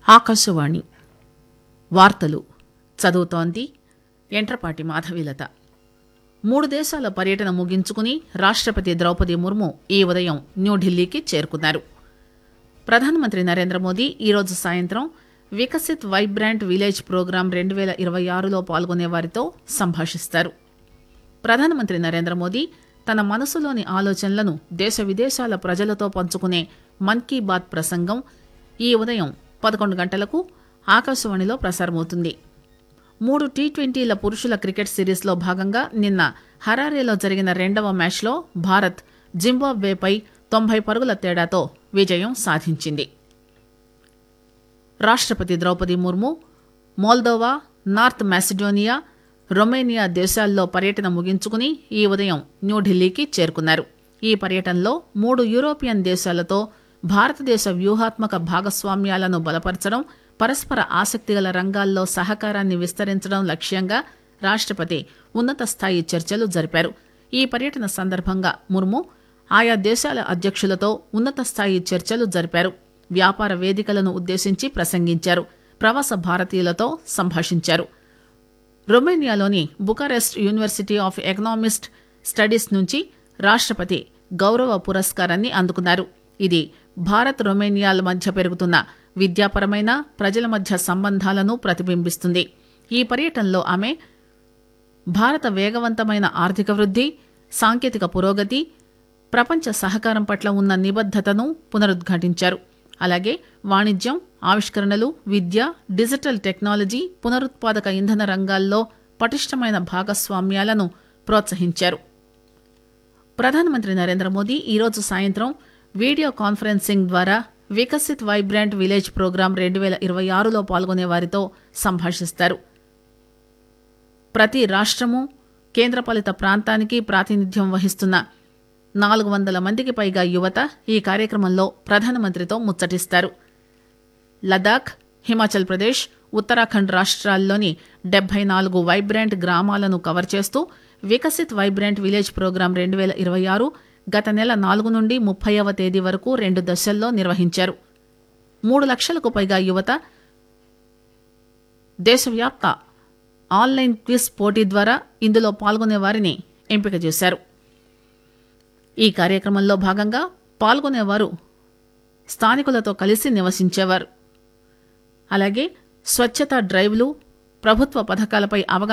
ఆకాశవాణి వార్తలు చదువుతోంది ఎంట్రపాటి మాధవీలత మూడు దేశాల పర్యటన ముగించుకుని రాష్టపతి ద్రౌపది ముర్ము ఈ ఉదయం న్యూఢిల్లీకి చేరుకున్నారు ప్రధానమంత్రి నరేంద్ర మోదీ ఈరోజు సాయంత్రం వికసిత్ వైబ్రాంట్ విలేజ్ ప్రోగ్రాం రెండు పేల ఇరవై ఆరులో పాల్గొనే వారితో సంభాషిస్తారు ప్రధానమంత్రి నరేంద్ర మోదీ తన మనసులోని ఆలోచనలను దేశ విదేశాల ప్రజలతో పంచుకునే మన్ కీ బాత్ ప్రసంగం ఈ ఉదయం పదకొండు గంటలకు ఆకాశవాణిలో ప్రసారమవుతుంది మూడు టీ ట్వంటీల పురుషుల క్రికెట్ సిరీస్లో భాగంగా నిన్న హరారేలో జరిగిన రెండవ మ్యాచ్లో భారత్ జింబాబ్వేపై తొంభై పరుగుల తేడాతో విజయం సాధించింది రాష్టపతి Droupadi Murmu Moldova North Macedonia Romania దేశాల్లో పర్యటన ముగించుకుని ఈ ఉదయం న్యూఢిల్లీకి చేరుకున్నారు ఈ పర్యటనలో మూడు యూరోపియన్ దేశాలతో భారతదేశ వ్యూహాత్మక భాగస్వామ్యాలను బలపరచడం పరస్పర ఆసక్తిగల రంగాల్లో సహకారాన్ని విస్తరించడం లక్ష్యంగా రాష్టపతి ఉన్నత స్థాయి చర్చలు జరిపారు ఈ పర్యటన సందర్భంగా ముర్ము ఆయా దేశాల అధ్యక్షులతో ఉన్నత స్థాయి చర్చలు జరిపారు వ్యాపార వేదికలను ఉద్దేశించి ప్రసంగించారు ప్రవాస భారతీయులతో సంభాషించారు రొమేనియాలోని Bucharest university of economist studies నుంచి రాష్టపతి గౌరవ పురస్కారాన్ని అందుకున్నారు ఇది భారత్ రొమేనియాల మధ్య పెరుగుతున్న విద్యాపరమైన ప్రజల మధ్య సంబంధాలను ప్రతిబింబిస్తుంది ఈ పర్యటనలో ఆమె భారత వేగవంతమైన ఆర్థిక వృద్ధి సాంకేతిక పురోగతి ప్రపంచ సహకారం పట్ల ఉన్న నిబద్దతను పునరుద్ఘాటించారు అలాగే వాణిజ్యం ఆవిష్కరణలు విద్య డిజిటల్ టెక్నాలజీ పునరుత్పాదక ఇంధన రంగాల్లో పటిష్టమైన భాగస్వామ్యాలను ప్రోత్సహించారు ప్రధానమంత్రి నరేంద్ర మోదీ ఈరోజు సాయంత్రం వీడియో కాన్ఫరెన్సింగ్ ద్వారా వికసిత్ వైబ్రాంట్ విలేజ్ ప్రోగ్రాం రెండు పేల ఇరవై ఆరులో పాల్గొనే వారితో సంభాషిస్తారు ప్రతి రాష్టము కేంద్రపాలిత ప్రాంతానికి ప్రాతినిధ్యం వహిస్తున్న నాలుగు వందల మందికి పైగా యువత ఈ కార్యక్రమంలో ప్రధానమంత్రితో ముచ్చటిస్తారు లదాఖ్ హిమాచల్ ప్రదేశ్ ఉత్తరాఖండ్ రాష్ట్రాల్లోని డెబ్బై నాలుగు వైబ్రాంట్ గ్రామాలను కవర్ చేస్తూ వికసిత్ వైబ్రాంట్ విలేజ్ ప్రోగ్రాం రెండు వేల ఇరవై ఆరు గత నెల నాలుగు నుండి ముప్పైవ తేదీ వరకు రెండు దశల్లో నిర్వహించారు మూడు లక్షలకు పైగా యువత దేశవ్యాప్త ఆన్లైన్ క్విజ్ పోటీ ద్వారా ఇందులో పాల్గొనే వారిని ఎంపిక చేశారు ఈ కార్యక్రమంలో భాగంగా పాల్గొనేవారు స్థానికులతో కలిసి నివసించేవారు అలాగే స్వచ్ఛత డ్రైవ్లు ప్రభుత్వ పథకాలపై అవగాహన